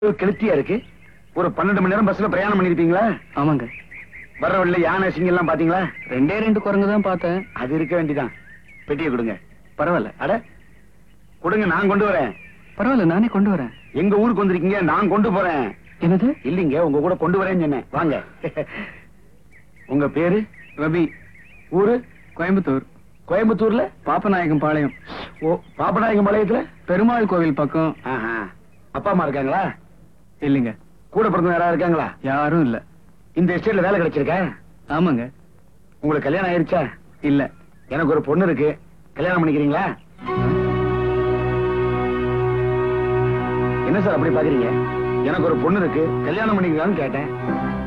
கெளுத்தியா இருக்கு ஒரு பன்னெண்டு மணி நேரம் பஸ்ல பிரயாணம் பண்ணிருப்பீங்களா ஆமாங்க வர்ற வழியில யானை சிங்கம் எல்லாம் பாத்தீங்களா ரெண்டே ரெண்டு குரங்கு தான் பார்த்தேன் அது இருக்க வேண்டியதான் பெட்டியை கொடுங்க பரவாயில்ல அட கொடுங்க நான் கொண்டு வரேன் பரவாயில்ல நானே கொண்டு வரேன் எங்க ஊருக்கு வந்திருக்கீங்க நான் கொண்டு போறேன் என்னது இல்லீங்க உங்க கூட கொண்டு வரேன்னு சொன்னேன் வாங்க உங்க பேரு ரவி ஊரு கோயம்புத்தூர் கோயம்புத்தூர்ல பாப்பநாயகம் பாளையம் ஓ பாப்பநாயகம் பாளையத்துல பெருமாள் கோவில் பக்கம் ஆஹா. அப்பா அம்மா இருக்காங்களா இல்லைங்க கூட பிறந்த யாராவது இருக்காங்களா யாரும் இல்ல இந்த எஸ்டேட்ல வேலை கிடைச்சிருக்கா ஆமாங்க உங்களுக்கு கல்யாணம் ஆயிருச்சா இல்ல எனக்கு ஒரு பொண்ணு இருக்கு கல்யாணம் பண்ணிக்கிறீங்களா என்ன சார் அப்படி பாக்குறீங்க எனக்கு ஒரு பொண்ணு இருக்கு கல்யாணம் பண்ணிக்கலாம்னு கேட்டேன்